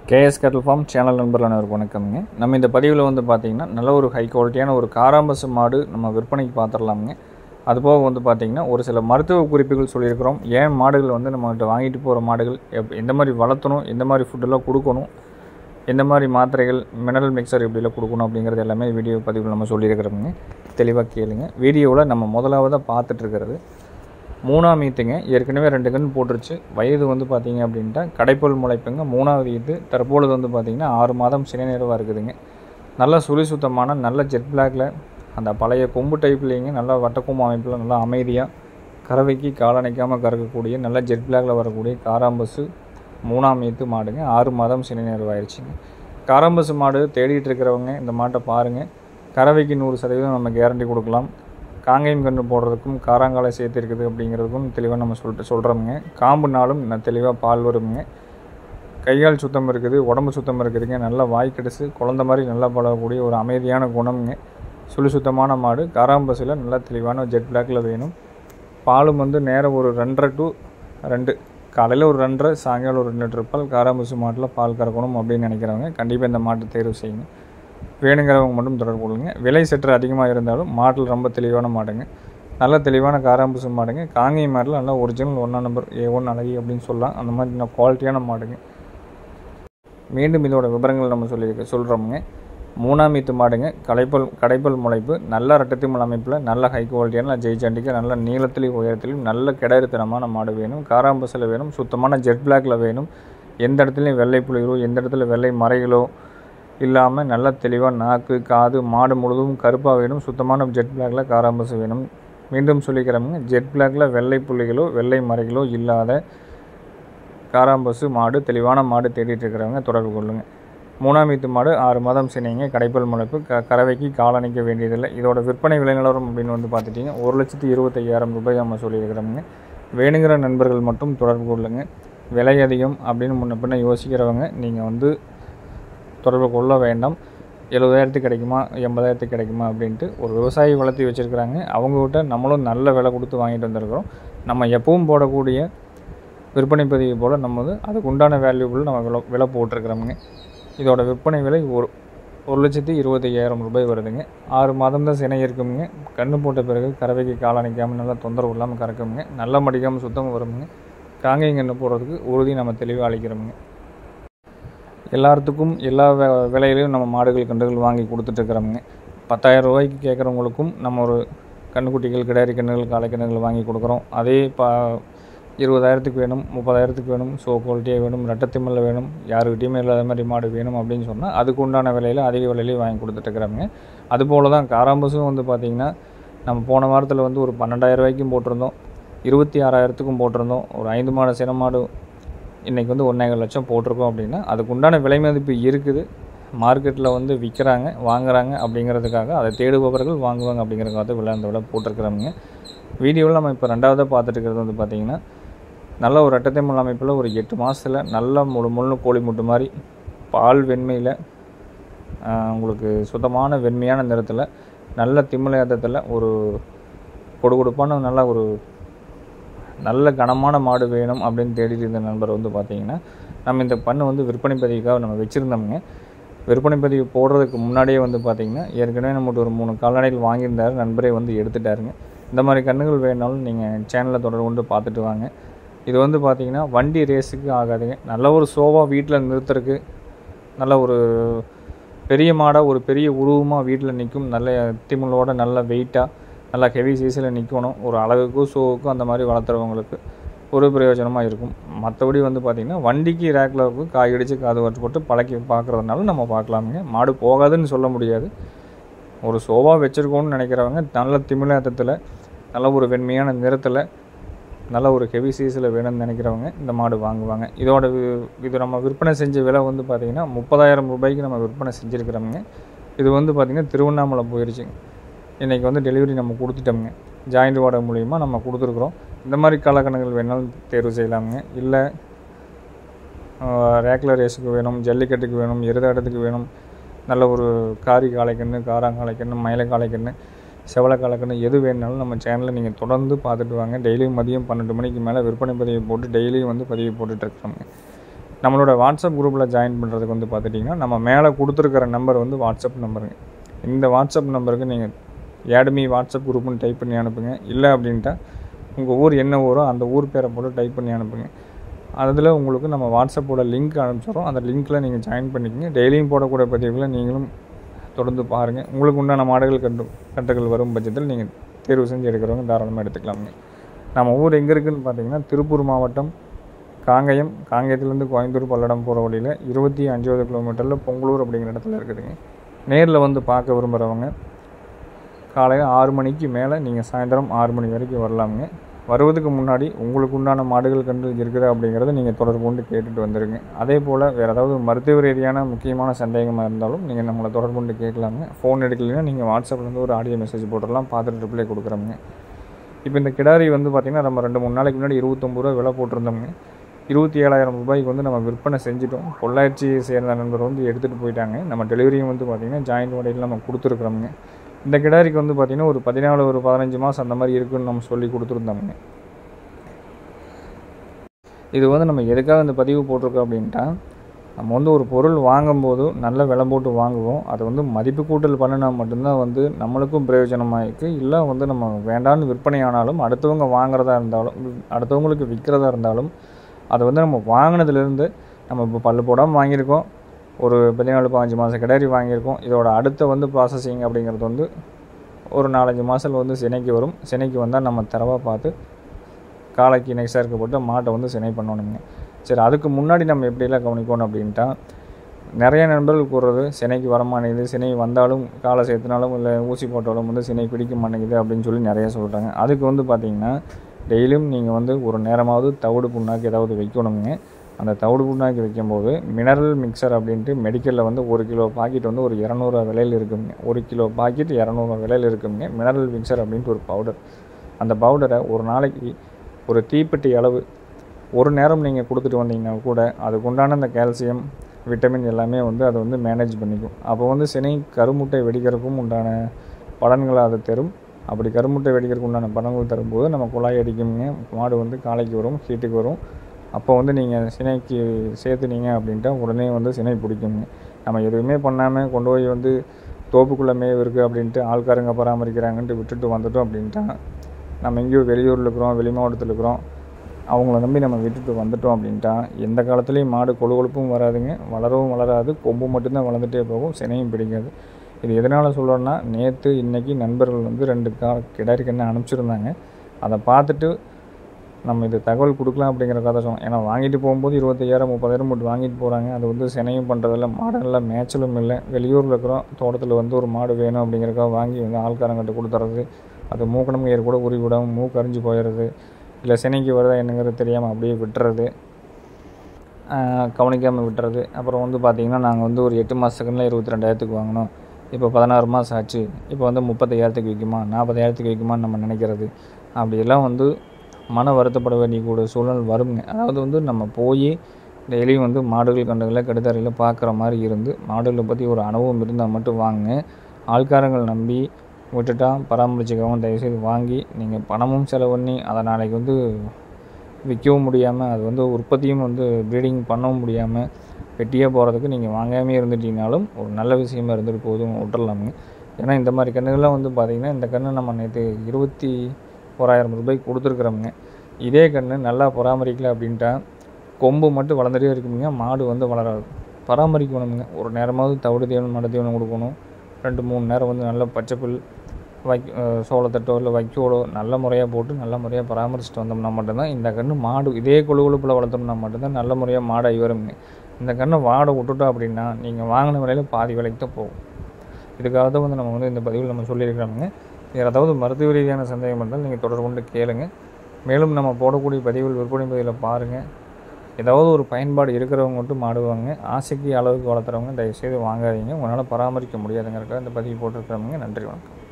KS கேட்டல் form channel நண்பர்கள் அனைவருக்கும் வணக்கம்ங்க நம்ம இந்த பதிவில் வந்து பார்த்திங்கன்னா நல்ல ஒரு ஹை குவாலிட்டியான ஒரு காராம்பசு மாடு நம்ம விற்பனைக்கு பார்த்துடலாமுங்க அதுபோக வந்து பார்த்திங்கன்னா ஒரு சில மருத்துவ குறிப்புகள் சொல்லியிருக்கிறோம் ஏன் மாடுகள் வந்து நம்மகிட்ட வாங்கிட்டு போகிற மாடுகள் எப் எந்த மாதிரி வளர்த்தணும் எந்த மாதிரி ஃபுட்டெல்லாம் கொடுக்கணும் எந்த மாதிரி மாத்திரைகள் மினரல் மிக்சர் எப்படிலாம் கொடுக்கணும் அப்படிங்கிறது எல்லாமே வீடியோ பதிவில் நம்ம சொல்லியிருக்கிறோமுங்க தெளிவாக கேளுங்க வீடியோவில் நம்ம முதலாவதாக பார்த்துட்டு இருக்கிறது மூணாம் ஈத்துங்க ஏற்கனவே ரெண்டு கன்று போட்டுருச்சு வயது வந்து பார்த்தீங்க அப்படின்ட்டா கடைப்பல் முளைப்புங்க மூணாவது ஈத்து தற்பொழுது வந்து பார்த்தீங்கன்னா ஆறு மாதம் சினை நிறைவாக இருக்குதுங்க நல்ல சுழி சுத்தமான நல்ல ஜெட் பிளாக்ல அந்த பழைய கொம்பு டைப்லேங்க நல்ல வட்டக்கொம்பு அமைப்பில் நல்லா அமைதியாக கறவைக்கு காலணைக்காமல் கறக்கக்கூடிய நல்ல ஜெட் பிளாக்ல வரக்கூடிய காராம்பசு மூணாம் ஈத்து மாடுங்க ஆறு மாதம் சினை நிறைவாயிருச்சுங்க காராம்பசு மாடு தேடிட்டு இருக்கிறவங்க இந்த மாட்டை பாருங்கள் கறவைக்கு நூறு சதவீதம் நம்ம கேரண்டி கொடுக்கலாம் காங்கேயம் கன்று போடுறதுக்கும் காராங்காலை சேர்த்து இருக்குது அப்படிங்கிறதுக்கும் தெளிவாக நம்ம சொல்லிட்டு சொல்கிறோமுங்க காம்புனாலும் நான் தெளிவாக பால் வருமுங்க கைகால் சுத்தம் இருக்குது உடம்பு சுத்தம் இருக்குதுங்க நல்லா வாய் கடிச்சு குழந்த மாதிரி நல்லா பழகக்கூடிய ஒரு அமைதியான குணம்ங்க சுழி சுத்தமான மாடு காராம்பசில் நல்லா தெளிவான ஜெட் பிளாக்ல வேணும் பாலும் வந்து நேரம் ஒரு ரெண்டரை டு ரெண்டு காலையில் ஒரு ரெண்டரை சாயங்காலம் ஒரு ரெண்டு லிட்டர் பால் காராம்பசு மாட்டில் பால் கறக்கணும் அப்படின்னு நினைக்கிறவங்க கண்டிப்பாக இந்த மாட்டை தேர்வு செய்யுங்க வேணுங்கிறவங்க மட்டும் தொடர்பு கொள்ளுங்க விலை சற்று அதிகமாக இருந்தாலும் மாட்டில் ரொம்ப தெளிவான மாடுங்க நல்ல தெளிவான காராம்பசு மாடுங்க காங்கேயம் மாடில் நல்லா ஒரிஜினல் ஒன்றா நம்பர் ஏ ஒன் அழகி அப்படின்னு சொல்லலாம் அந்த மாதிரி நல்ல குவாலிட்டியான மாடுங்க மீண்டும் இதோட விவரங்கள் நம்ம சொல்லி சொல்கிறோமுங்க மூணாம் ஈத்து மாடுங்க கடைப்பல் கடைப்பல் முளைப்பு நல்ல ரட்டத்திமல் அமைப்பில் நல்ல ஹை குவாலிட்டியான ஜெய்சண்டிக்கு நல்ல நீளத்திலையும் உயரத்திலையும் நல்ல கிடருத்தனமான மாடு வேணும் காராம்பசில் வேணும் சுத்தமான ஜெட் பிளாக்ல வேணும் எந்த இடத்துலையும் வெள்ளை புலிகளோ எந்த இடத்துல வெள்ளை மறைகளோ இல்லாமல் நல்ல தெளிவாக நாக்கு காது மாடு முழுதும் கருப்பாக வேணும் சுத்தமான ஜெட் பிளாக்ல காராம்பசு வேணும் மீண்டும் சொல்லிக்கிறோமுங்க ஜெட் பிளாக்ல வெள்ளை புள்ளிகளோ வெள்ளை மறைகளோ இல்லாத காராம்பசு மாடு தெளிவான மாடு தேடிட்டு இருக்கிறவங்க தொடர்பு கொள்ளுங்க மூணாம் வீத்து மாடு ஆறு மாதம் சினைங்க கடைப்பல் முளைப்பு க கறவைக்கு காலணிக்க வேண்டியதில்லை இதோட விற்பனை விலை நிலவரம் அப்படின்னு வந்து பார்த்துட்டிங்க ஒரு லட்சத்தி இருபத்தையாயிரம் ரூபாய் நம்ம சொல்லியிருக்கிறோமுங்க வேணுங்கிற நண்பர்கள் மட்டும் தொடர்பு கொள்ளுங்க விலை அதிகம் அப்படின்னு முன்ன பின்ன யோசிக்கிறவங்க நீங்கள் வந்து தொடர்பு கொள்ள வேண்டாம் எழுபதாயிரத்துக்கு கிடைக்குமா எண்பதாயிரத்துக்கு கிடைக்குமா அப்படின்ட்டு ஒரு விவசாயி வளர்த்தி வச்சுருக்கிறாங்க அவங்கக்கிட்ட நம்மளும் நல்ல விலை கொடுத்து வாங்கிட்டு வந்திருக்கிறோம் நம்ம எப்பவும் போடக்கூடிய விற்பனை பதிவு போல் நம்ம வந்து அதுக்கு உண்டான வேல்யூபிள் நம்ம விலை விலை போட்டிருக்கிறோமுங்க இதோட விற்பனை விலை ஒரு ஒரு லட்சத்தி இருபத்தையாயிரம் ரூபாய் வருதுங்க ஆறு மாதம் தான் சினை இருக்குமுங்க கன்று போட்ட பிறகு கறவைக்கு காலணிக்காமல் நல்லா தொந்தரவு இல்லாமல் கறக்குமுங்க நல்ல மடிக்காமல் சுத்தம் வருமுங்க காங்கையும் கன்று போடுறதுக்கு உறுதி நம்ம தெளிவாக அளிக்கிறோமுங்க எல்லாத்துக்கும் எல்லா வே விலையிலையும் நம்ம மாடுகள் கன்றுகள் வாங்கி கொடுத்துட்ருக்குறோமுங்க பத்தாயிரம் ரூபாய்க்கு கேட்குறவங்களுக்கும் நம்ம ஒரு கண்ணுக்குட்டிகள் கிடாரி கன்றுகள் காளை கன்றுகள் வாங்கி கொடுக்குறோம் அதே பா இருபதாயிரத்துக்கு வேணும் முப்பதாயிரத்துக்கு வேணும் ஸோ குவாலிட்டியாக வேணும் ரெட்டத்திமல்ல வேணும் யாருக்கிட்டையுமே இல்லாத மாதிரி மாடு வேணும் அப்படின்னு சொன்னால் அதுக்கு உண்டான விலையில் அதிக விலையிலேயே வாங்கி கொடுத்துட்ருக்குறாங்க அதுபோல் தான் காராம்பஸும் வந்து பார்த்திங்கன்னா நம்ம போன வாரத்தில் வந்து ஒரு பன்னெண்டாயிரம் ரூபாய்க்கும் போட்டிருந்தோம் இருபத்தி ஆறாயிரத்துக்கும் போட்டிருந்தோம் ஒரு ஐந்து மாடு சின மாடு இன்றைக்கி வந்து ஒன்றேகால் லட்சம் போட்டிருக்கோம் அப்படின்னா அதுக்கு உண்டான விலை மதிப்பு இருக்குது மார்க்கெட்டில் வந்து விற்கிறாங்க வாங்குறாங்க அப்படிங்கிறதுக்காக அதை தேடுபவர்கள் வாங்குவாங்க அப்படிங்கிறதுக்காக விலை அந்த விலை போட்டிருக்கிறவங்க வீடியோவில் நம்ம இப்போ ரெண்டாவதாக பார்த்துட்டு இருக்கிறது வந்து பார்த்திங்கன்னா நல்ல ஒரு ரெட்டத்தைமல் அமைப்பில் ஒரு எட்டு மாதத்தில் நல்ல முழு முழு கோழி முட்டு மாதிரி பால் வெண்மையில் உங்களுக்கு சுத்தமான வெண்மையான நிறத்தில் நல்ல திமிழத்தில் ஒரு கொடுகொடுப்பான நல்ல ஒரு நல்ல கனமான மாடு வேணும் அப்படின்னு தேடிட்டு இருந்த நண்பர் வந்து பார்த்தீங்கன்னா நம்ம இந்த பண்ணை வந்து விற்பனை பதிவுக்காக நம்ம வச்சுருந்தோமுங்க விற்பனை பதிவு போடுறதுக்கு முன்னாடியே வந்து பார்த்திங்கன்னா ஏற்கனவே நம்மகிட்ட ஒரு மூணு கால்நடைகள் வாங்கியிருந்தார் நண்பரே வந்து எடுத்துட்டாருங்க இந்த மாதிரி கண்ணுகள் வேணாலும் நீங்கள் சேனலில் தொடர்பு கொண்டு பார்த்துட்டு வாங்க இது வந்து பார்த்திங்கன்னா வண்டி ரேஸுக்கு ஆகாதுங்க நல்ல ஒரு சோவாக வீட்டில் நிறுத்துறதுக்கு நல்ல ஒரு பெரிய மாடாக ஒரு பெரிய உருவமாக வீட்டில் நிற்கும் நல்ல திமிழோட நல்ல வெயிட்டாக நல்லா ஹெவி சைஸில் நிற்கணும் ஒரு அழகுக்கும் ஷோவுக்கும் அந்த மாதிரி வளர்த்துறவங்களுக்கு ஒரு பிரயோஜனமாக இருக்கும் மற்றபடி வந்து பார்த்திங்கன்னா வண்டிக்கு ரேக்கில் இருக்கும் காய் அடித்து காது வச்சு போட்டு பழக்கி பார்க்குறதுனால நம்ம பார்க்கலாமுங்க மாடு போகாதுன்னு சொல்ல முடியாது ஒரு சோவாக வச்சுருக்கோன்னு நினைக்கிறவங்க நல்ல திமிழாத்தத்தில் நல்ல ஒரு வெண்மையான நிறத்தில் நல்ல ஒரு ஹெவி சீஸில் வேணும்னு நினைக்கிறவங்க இந்த மாடு வாங்குவாங்க இதோட இது நம்ம விற்பனை செஞ்ச விலை வந்து பார்த்திங்கன்னா முப்பதாயிரம் ரூபாய்க்கு நம்ம விற்பனை செஞ்சுருக்கிறோமுங்க இது வந்து பார்த்திங்கன்னா திருவண்ணாமலை போயிடுச்சுங்க இன்றைக்கி வந்து டெலிவரி நம்ம கொடுத்துட்டோமுங்க ஜாயிண்ட் வாடகை மூலிமா நம்ம கொடுத்துருக்குறோம் இந்த மாதிரி காலக்கணக்குகள் வேணாலும் தேர்வு செய்யலாமுங்க இல்லை ரேக்லர் ரேஸுக்கு வேணும் ஜல்லிக்கட்டுக்கு வேணும் எருதாட்டத்துக்கு வேணும் நல்ல ஒரு காரி காளைக்கன்று காராங்காளைக்கன்று மயிலை காளைக்கன்று செவலை காளைக்கன்று எது வேணுனாலும் நம்ம சேனலில் நீங்கள் தொடர்ந்து பார்த்துட்டு வாங்க டெய்லியும் மதியம் பன்னெண்டு மணிக்கு மேலே விற்பனை பதிவு போட்டு டெய்லியும் வந்து பதிவு போட்டுட்ருக்கோங்க நம்மளோட வாட்ஸ்அப் குரூப்பில் ஜாயின் பண்ணுறதுக்கு வந்து பார்த்துட்டிங்கன்னா நம்ம மேலே கொடுத்துருக்கிற நம்பர் வந்து வாட்ஸ்அப் நம்பருங்க இந்த வாட்ஸ்அப் நம்பருக்கு நீங்கள் ஏடுமி வாட்ஸ்அப் குரூப்னு டைப் பண்ணி அனுப்புங்க இல்லை அப்படின்ட்டா உங்கள் ஊர் என்ன ஊரோ அந்த ஊர் பேரை போட்டு டைப் பண்ணி அனுப்புங்க அதில் உங்களுக்கு நம்ம வாட்ஸ்அப்போட லிங்க் அனுப்பிச்சிடுறோம் அந்த லிங்க்கில் நீங்கள் ஜாயின் பண்ணிக்கங்க டெய்லியும் போடக்கூடிய பதிவுகளை நீங்களும் தொடர்ந்து பாருங்கள் உங்களுக்கு உண்டான மாடுகள் கண்டு கன்றுகள் வரும் பட்சத்தில் நீங்கள் தேர்வு செஞ்சு எடுக்கிறவங்க தாராளமாக எடுத்துக்கலாமுங்க நம்ம ஊர் எங்கே இருக்குதுன்னு பார்த்தீங்கன்னா திருப்பூர் மாவட்டம் காங்கயம் காங்கயத்துலேருந்து கோயம்புத்தூர் பல்லடம் போகிற வழியில் இருபத்தி அஞ்சாவது கிலோமீட்டரில் பொங்கலூர் அப்படிங்கிற இடத்துல இருக்குதுங்க நேரில் வந்து பார்க்க விரும்புகிறவங்க காலையில் ஆறு மணிக்கு மேலே நீங்கள் சாயந்தரம் ஆறு மணி வரைக்கும் வரலாமுங்க வருவதுக்கு முன்னாடி உங்களுக்கு உண்டான மாடுகள் கன்று இருக்குதா அப்படிங்கிறத நீங்கள் தொடர்பு கொண்டு கேட்டுட்டு வந்துடுங்க அதே போல் வேறு ஏதாவது மருத்துவ ரீதியான முக்கியமான சந்தேகமாக இருந்தாலும் நீங்கள் நம்மளை தொடர்பு கொண்டு கேட்கலாமுங்க ஃபோன் எடுக்கலைன்னா நீங்கள் வாட்ஸ்அப்லேருந்து ஒரு ஆடியோ மெசேஜ் போட்டுடலாம் பார்த்துட்டு ரிப்ளை கொடுக்குறோமுங்க இப்போ இந்த கிடாரி வந்து பார்த்திங்கன்னா நம்ம ரெண்டு மூணு நாளைக்கு முன்னாடி இருபத்தொம்பது ரூபா விலை போட்டிருந்தோங்க இருபத்தி ஏழாயிரம் ரூபாய்க்கு வந்து நம்ம விற்பனை செஞ்சுட்டோம் பொள்ளாச்சியை சேர்ந்த நண்பர் வந்து எடுத்துகிட்டு போயிட்டாங்க நம்ம டெலிவரியும் வந்து பார்த்திங்கன்னா ஜாயிண்ட் வடையில் நம்ம கொடுத்துருக்குறோமுங்க இந்த கிடாரிக்கு வந்து பார்த்திங்கன்னா ஒரு பதினாலு ஒரு பதினஞ்சு மாதம் அந்த மாதிரி இருக்குன்னு நம்ம சொல்லி கொடுத்துருந்தோமுங்க இது வந்து நம்ம எதுக்காக இந்த பதிவு போட்டிருக்கோம் அப்படின்ட்டா நம்ம வந்து ஒரு பொருள் வாங்கும்போது நல்ல விலை போட்டு வாங்குவோம் அது வந்து மதிப்பு கூட்டல் பண்ணினா மட்டும்தான் வந்து நம்மளுக்கும் பிரயோஜனமாக இருக்குது இல்லை வந்து நம்ம வேண்டான்னு விற்பனை ஆனாலும் அடுத்தவங்க வாங்குறதா இருந்தாலும் அடுத்தவங்களுக்கு விற்கிறதா இருந்தாலும் அதை வந்து நம்ம வாங்கினதுலேருந்து நம்ம இப்போ பல்லு போடாமல் வாங்கியிருக்கோம் ஒரு பதினாலு பதினஞ்சு மாதம் கிடாரி வாங்கியிருக்கோம் இதோட அடுத்த வந்து ப்ராசஸிங் அப்படிங்கிறது வந்து ஒரு நாலஞ்சு மாதத்தில் வந்து சினைக்கு வரும் சினைக்கு வந்தால் நம்ம தரவாக பார்த்து காலைக்கு நெக்ஸ்டாக இருக்கப்பட்டு மாட்டை வந்து சினை பண்ணணுங்க சரி அதுக்கு முன்னாடி நம்ம எப்படிலாம் கவனிக்கணும் அப்படின்ட்டா நிறைய நண்பர்கள் கூறுறது சினைக்கு வரமாட்டேங்குது சினை வந்தாலும் காலை சேர்த்துனாலும் இல்லை ஊசி போட்டாலும் வந்து சினை பிடிக்க மாட்டேங்குது அப்படின்னு சொல்லி நிறைய சொல்கிறாங்க அதுக்கு வந்து பார்த்திங்கன்னா டெய்லியும் நீங்கள் வந்து ஒரு நேரமாவது தவிடு புண்ணாக்கு ஏதாவது வைக்கணுங்க அந்த தவிடு புண்ணாக்கி வைக்கும்போது மினரல் மிக்சர் அப்படின்ட்டு மெடிக்கலில் வந்து ஒரு கிலோ பாக்கெட் வந்து ஒரு இரநூறுவா விலையில் இருக்குங்க ஒரு கிலோ பாக்கெட் இரநூறுவா விலையில் இருக்குங்க மினரல் மிக்சர் அப்படின்ட்டு ஒரு பவுடர் அந்த பவுடரை ஒரு நாளைக்கு ஒரு தீப்பெட்டி அளவு ஒரு நேரம் நீங்கள் கொடுத்துட்டு வந்தீங்கன்னா கூட அதுக்கு உண்டான அந்த கால்சியம் விட்டமின் எல்லாமே வந்து அதை வந்து மேனேஜ் பண்ணிக்கும் அப்போ வந்து சினை கருமுட்டை வெடிக்கிறதுக்கும் உண்டான பலன்களை அது தரும் அப்படி கருமுட்டை வெடிக்கிறதுக்கு உண்டான பலன்கள் தரும்போது நம்ம குழாய் அடிக்குங்க மாடு வந்து காலைக்கு வரும் ஹீட்டுக்கு வரும் அப்போ வந்து நீங்கள் சினைக்கு சேர்த்துனீங்க அப்படின்ட்டா உடனே வந்து சினை பிடிக்குங்க நம்ம எதுவுமே பண்ணாமல் கொண்டு போய் வந்து தோப்புக்குள்ளே மேவு இருக்குது அப்படின்ட்டு ஆள்காரங்க பராமரிக்கிறாங்கன்ட்டு விட்டுட்டு வந்துட்டோம் அப்படின்ட்டா நம்ம எங்கேயோ வெளியூரில் இருக்கிறோம் வெளி மாவட்டத்தில் இருக்கிறோம் அவங்கள நம்பி நம்ம விட்டுட்டு வந்துட்டோம் அப்படின்ட்டா எந்த காலத்துலேயும் மாடு கொழு கொழுப்பும் வராதுங்க வளரவும் வளராது கொம்பு மட்டும்தான் வளர்ந்துட்டே போகும் சினையும் பிடிக்காது இது எதனால் சொல்கிறேன்னா நேற்று இன்றைக்கி நண்பர்கள் வந்து ரெண்டு கா கிடாரி கண்ணை அனுப்பிச்சிருந்தாங்க அதை பார்த்துட்டு நம்ம இது தகவல் கொடுக்கலாம் அப்படிங்கிற கதை சொன்னோம் ஏன்னா வாங்கிட்டு போகும்போது இருபத்தையாயிரம் முப்பதாயிரம் போட்டு வாங்கிட்டு போகிறாங்க அது வந்து சினையும் பண்ணுறதில்ல மாடெல்லாம் மேய்ச்சலும் இல்லை வெளியூரில் இருக்கிறோம் தோட்டத்தில் வந்து ஒரு மாடு வேணும் அப்படிங்கிறக்காக வாங்கி வந்து ஆள்காரங்கிட்ட கொடுத்துறது அது மூக்கணம் ஏர் கூட உருவி விடாமல் மூக்கு அரிஞ்சு போயிடுறது இல்லை சினைக்கு வருதா என்னங்கிறது தெரியாமல் அப்படியே விட்டுறது கவனிக்காமல் விட்டுறது அப்புறம் வந்து பார்த்திங்கன்னா நாங்கள் வந்து ஒரு எட்டு மாதத்துக்குள்ள இருபத்தி ரெண்டாயிரத்துக்கு வாங்கினோம் இப்போ பதினாறு மாதம் ஆச்சு இப்போ வந்து முப்பத்தையாயிரத்துக்கு விற்குமா நாற்பதாயிரத்துக்கு விற்குமான்னு நம்ம நினைக்கிறது அப்படியெல்லாம் வந்து மன வருத்தப்பட வேண்டிய கூட சூழல் வருங்க அதாவது வந்து நம்ம போய் டெய்லியும் வந்து மாடுகள் கண்டுகளை கடுத்தறையில் பார்க்குற மாதிரி இருந்து மாடுகளை பற்றி ஒரு அனுபவம் இருந்தால் மட்டும் வாங்க ஆள்காரங்கள் நம்பி விட்டுட்டா பராமரிச்சுக்கவும் தயவுசெய்து வாங்கி நீங்கள் பணமும் செலவு பண்ணி அதை நாளைக்கு வந்து விற்கவும் முடியாமல் அது வந்து உற்பத்தியும் வந்து ப்ரீடிங் பண்ணவும் முடியாமல் வெட்டியாக போகிறதுக்கு நீங்கள் வாங்காமே இருந்துட்டீங்கனாலும் ஒரு நல்ல விஷயமா இருந்துட்டு போதும் விட்டுறலாமுங்க ஏன்னா இந்த மாதிரி கன்றுகள்லாம் வந்து பார்த்திங்கன்னா இந்த கன்று நம்ம நேற்று இருபத்தி ஓராயிரம் ரூபாய்க்கு கொடுத்துருக்குறோமுங்க இதே கன்று நல்லா பராமரிக்கல அப்படின்ட்டா கொம்பு மட்டும் வளர்ந்துட்டே இருக்குமுங்க மாடு வந்து வளராது பராமரிக்கணுமுங்க ஒரு நேரமாவது தவிடு தீவனம் மட தீவனம் கொடுக்கணும் ரெண்டு மூணு நேரம் வந்து நல்ல பச்சைப்புல் வைக் சோளத்தட்டோ இல்லை வைக்கோலோ நல்ல முறையாக போட்டு நல்ல முறையாக பராமரிச்சுட்டு வந்தோம்னா மட்டும்தான் இந்த கன்று மாடு இதே கொழு கொழுப்பில் வளர்த்தோம்னா மட்டும்தான் நல்ல முறையாக மாடாகி வருங்க இந்த கண்ணை வாட விட்டுட்டோம் அப்படின்னா நீங்கள் வாங்கின விலையில் பாதி விலைக்கு தான் போகும் இதுக்காக தான் வந்து நம்ம வந்து இந்த பதிவில் நம்ம சொல்லியிருக்கிறோமுங்க வேறு ஏதாவது மருத்துவ ரீதியான சந்தேகம் இருந்தால் நீங்கள் தொடர்பு கொண்டு கேளுங்க மேலும் நம்ம போடக்கூடிய பதிவுகள் விற்பனை பதிவில் பாருங்கள் ஏதாவது ஒரு பயன்பாடு இருக்கிறவங்க மட்டும் மாடுவாங்க ஆசைக்கு அளவுக்கு வளர்த்துறவங்க தயவுசெய்து வாங்காதீங்க உங்களால் பராமரிக்க முடியாதுங்கிறக்காக இந்த பதிவு போட்டிருக்கிறவங்க நன்றி வணக்கம்